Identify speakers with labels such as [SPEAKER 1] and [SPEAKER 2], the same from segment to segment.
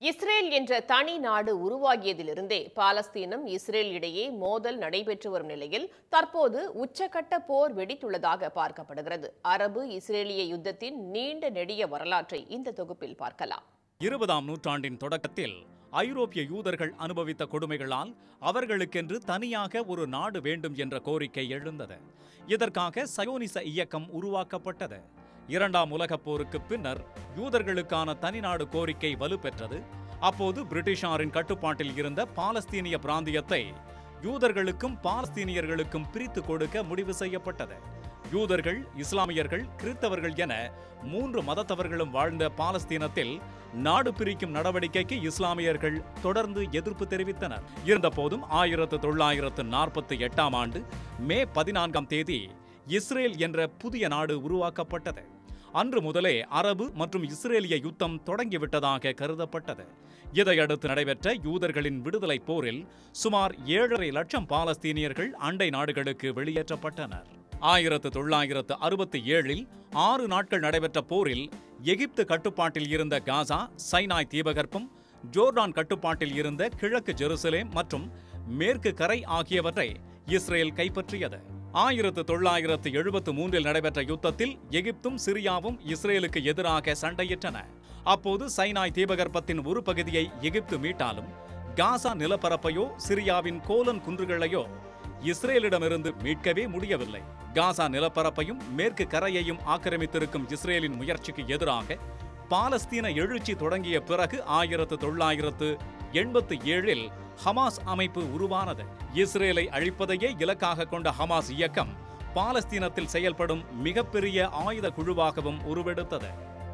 [SPEAKER 1] Israel என்ற தனி நாடு உருவாகியதிலிருந்தே பாலஸ்தீனம் இஸ்ரேல் இடையே மோதல் நடைபெற்று வரும் நிலையில் தற்போது உச்சக்கட்ட போர் வெடித்துள்ளதாக பார்க்கப்படுகிறது அரபு இஸ்ரேலிய யுத்தத்தின் நீண்ட நெடிய வரலாற்றை இந்த தொகுப்பில் பார்க்கலாம்
[SPEAKER 2] இருபதாம் நூற்றாண்டின் தொடக்கத்தில் ஐரோப்பிய யூதர்கள் அனுபவித்த கொடுமைகளால் அவர்களுக்கென்று தனியாக ஒரு நாடு வேண்டும் என்ற கோரிக்கை எழுந்தது இதற்காக சயோனிச இயக்கம் உருவாக்கப்பட்டது இரண்டாம் உலகப் போருக்கு பின்னர் யூதர்களுக்கான தனிநாடு கோரிக்கை வலுப்பெற்றது அப்போது பிரிட்டிஷாரின் கட்டுப்பாட்டில் இருந்த பாலஸ்தீனிய பிராந்தியத்தை யூதர்களுக்கும் பாலஸ்தீனியர்களுக்கும் பிரித்து கொடுக்க முடிவு செய்யப்பட்டது யூதர்கள் இஸ்லாமியர்கள் கிறிஸ்தவர்கள் என மூன்று மதத்தவர்களும் வாழ்ந்த பாலஸ்தீனத்தில் நாடு பிரிக்கும் நடவடிக்கைக்கு இஸ்லாமியர்கள் தொடர்ந்து எதிர்ப்பு தெரிவித்தனர் இருந்தபோதும் ஆயிரத்து தொள்ளாயிரத்து நாற்பத்தி எட்டாம் ஆண்டு மே பதினான்காம் தேதி இஸ்ரேல் என்ற புதிய நாடு உருவாக்கப்பட்டது அன்று முதலே அரபு மற்றும் இஸ்ரேலிய யுத்தம் தொடங்கிவிட்டதாக கருதப்பட்டது இதையடுத்து நடைபெற்ற யூதர்களின் விடுதலை போரில் சுமார் ஏழரை லட்சம் பாலஸ்தீனியர்கள் அண்டை நாடுகளுக்கு வெளியேற்றப்பட்டனர் ஆயிரத்து தொள்ளாயிரத்து அறுபத்தி ஏழில் ஆறு நாட்கள் நடைபெற்ற போரில் எகிப்து கட்டுப்பாட்டில் இருந்த காசா சைனாய் தீபகற்பம் ஜோர்டான் கட்டுப்பாட்டில் இருந்த கிழக்கு ஜெருசலேம் மற்றும் மேற்கு கரை ஆகியவற்றை இஸ்ரேல் கைப்பற்றியது ஆயிரத்து தொள்ளாயிரத்து எழுபத்து மூன்றில் நடைபெற்ற யுத்தத்தில் எகிப்தும் சிரியாவும் இஸ்ரேலுக்கு எதிராக சண்டையிட்டன அப்போது சைனாய் தீபகற்பத்தின் ஒரு பகுதியை எகிப்து மீட்டாலும் காசா நிலப்பரப்பையோ சிரியாவின் கோலன் குன்றுகளையோ இஸ்ரேலிடமிருந்து மீட்கவே முடியவில்லை காசா நிலப்பரப்பையும் மேற்கு கரையையும் ஆக்கிரமித்திருக்கும் இஸ்ரேலின் முயற்சிக்கு எதிராக பாலஸ்தீன எழுச்சி தொடங்கிய பிறகு ஆயிரத்து தொள்ளாயிரத்து எண்பத்தி ஏழில் ஹமாஸ் அமைப்பு உருவானது இஸ்ரேலை அழிப்பதையே இலக்காக கொண்ட ஹமாஸ் இயக்கம் பாலஸ்தீனத்தில் செயல்படும் மிகப்பெரிய ஆயுத குழுவாகவும் உருவெடுத்தது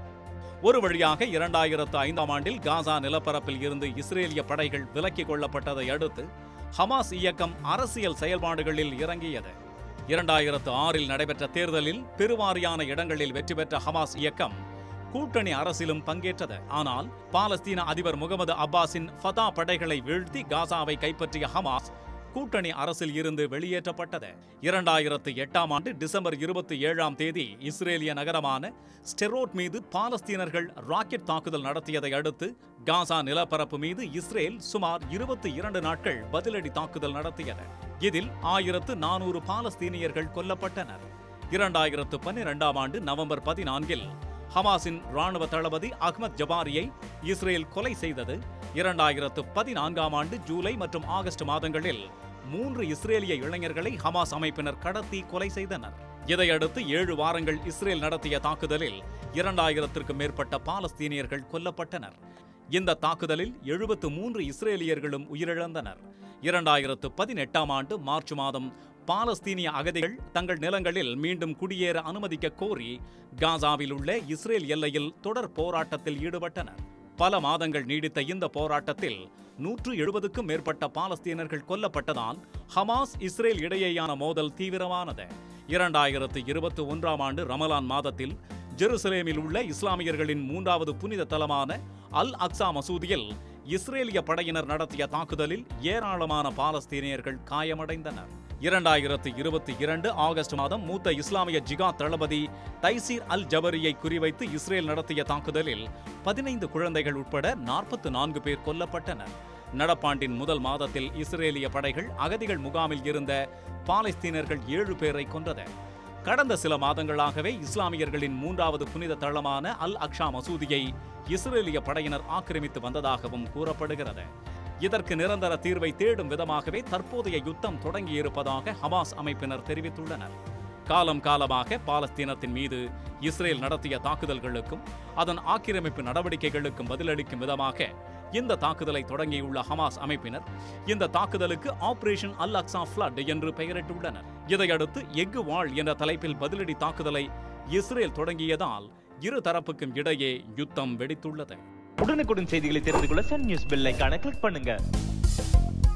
[SPEAKER 2] ஒரு வழியாக இரண்டாயிரத்து ஐந்தாம் ஆண்டில் காசா நிலப்பரப்பில் இருந்து இஸ்ரேலிய படைகள் விலக்கிக் கொள்ளப்பட்டதை அடுத்து ஹமாஸ் இயக்கம் அரசியல் செயல்பாடுகளில் இறங்கியது இரண்டாயிரத்து ஆறில் நடைபெற்ற தேர்தலில் பெருவாரியான இடங்களில் வெற்றி பெற்ற ஹமாஸ் இயக்கம் கூட்டணி அரசிலும் பங்கேற்றது ஆனால் பாலஸ்தீன அதிபர் முகமது அப்பாஸின் ஃபதா படைகளை வீழ்த்தி காசாவை கைப்பற்றிய ஹமாஸ் கூட்டணி அரசில் இருந்து வெளியேற்றப்பட்டது இரண்டாயிரத்து எட்டாம் ஆண்டு டிசம்பர் இருபத்தி ஏழாம் தேதி இஸ்ரேலிய நகரமான ஸ்டெரோட் மீது பாலஸ்தீனர்கள் ராக்கெட் தாக்குதல் நடத்தியதை அடுத்து காசா நிலப்பரப்பு மீது இஸ்ரேல் சுமார் இருபத்தி இரண்டு நாட்கள் பதிலடி தாக்குதல் நடத்தியது இதில் ஆயிரத்து நானூறு பாலஸ்தீனியர்கள் கொல்லப்பட்டனர் இரண்டாயிரத்து பன்னிரெண்டாம் ஆண்டு நவம்பர் பதினான்கில் ஹமாஸின் ராணுவ தளபதி அஹ்மத் ஜபாரியை இஸ்ரேல் கொலை செய்தது இரண்டாயிரத்து பதினான்காம் ஆண்டு ஜூலை மற்றும் ஆகஸ்ட் மாதங்களில் மூன்று இஸ்ரேலிய இளைஞர்களை ஹமாஸ் அமைப்பினர் கடத்தி கொலை செய்தனர் இதையடுத்து ஏழு வாரங்கள் இஸ்ரேல் நடத்திய தாக்குதலில் இரண்டாயிரத்திற்கும் மேற்பட்ட பாலஸ்தீனியர்கள் கொல்லப்பட்டனர் இந்த தாக்குதலில் எழுபத்து மூன்று இஸ்ரேலியர்களும் உயிரிழந்தனர் இரண்டாயிரத்து பதினெட்டாம் ஆண்டு மார்ச் மாதம் பாலஸ்தீனிய அகதிகள் தங்கள் நிலங்களில் மீண்டும் குடியேற அனுமதிக்க கோரி காசாவில் உள்ள இஸ்ரேல் எல்லையில் தொடர் போராட்டத்தில் ஈடுபட்டனர் பல மாதங்கள் நீடித்த இந்த போராட்டத்தில் நூற்று எழுபதுக்கும் மேற்பட்ட பாலஸ்தீனர்கள் கொல்லப்பட்டதால் ஹமாஸ் இஸ்ரேல் இடையேயான மோதல் தீவிரமானது இரண்டாயிரத்து இருபத்தி ஒன்றாம் ஆண்டு ரமலான் மாதத்தில் ஜெருசலேமில் உள்ள இஸ்லாமியர்களின் மூன்றாவது புனித தலமான அல் அக்ஸா மசூதியில் இஸ்ரேலிய படையினர் நடத்திய தாக்குதலில் ஏராளமான பாலஸ்தீனியர்கள் காயமடைந்தனர் இரண்டாயிரத்து இருபத்தி இரண்டு ஆகஸ்ட் மாதம் மூத்த இஸ்லாமிய ஜிகாத் தளபதி தைசீர் அல் ஜபரியை குறிவைத்து இஸ்ரேல் நடத்திய தாக்குதலில் பதினைந்து குழந்தைகள் உட்பட நாற்பத்து நான்கு பேர் கொல்லப்பட்டனர் நடப்பாண்டின் முதல் மாதத்தில் இஸ்ரேலிய படைகள் அகதிகள் முகாமில் இருந்த பாலஸ்தீனர்கள் ஏழு பேரை கொன்றது கடந்த சில மாதங்களாகவே இஸ்லாமியர்களின் மூன்றாவது புனித தளமான அல் அக்ஷா மசூதியை இஸ்ரேலிய படையினர் ஆக்கிரமித்து வந்ததாகவும் கூறப்படுகிறது இதற்கு நிரந்தர தீர்வை தேடும் விதமாகவே தற்போதைய யுத்தம் தொடங்கியிருப்பதாக ஹமாஸ் அமைப்பினர் தெரிவித்துள்ளனர் காலம் காலமாக பாலஸ்தீனத்தின் மீது இஸ்ரேல் நடத்திய தாக்குதல்களுக்கும் அதன் ஆக்கிரமிப்பு நடவடிக்கைகளுக்கும் பதிலளிக்கும் விதமாக இந்த தாக்குதலை தொடங்கியுள்ள ஹமாஸ் அமைப்பினர் இந்த தாக்குதலுக்கு ஆபரேஷன் அல் அக்ஸா ஃப்ளட் என்று பெயரிட்டுள்ளனர் இதையடுத்து எஃகு வாள் என்ற தலைப்பில் பதிலடி தாக்குதலை இஸ்ரேல் தொடங்கியதால் இரு தரப்புக்கும் இடையே யுத்தம் வெடித்துள்ளது
[SPEAKER 3] உடனுக்குடன் செய்திகளை தெரிந்து கொள்ள சன் நியூஸ் பெல் ஐகானை கிளிக் பண்ணுங்க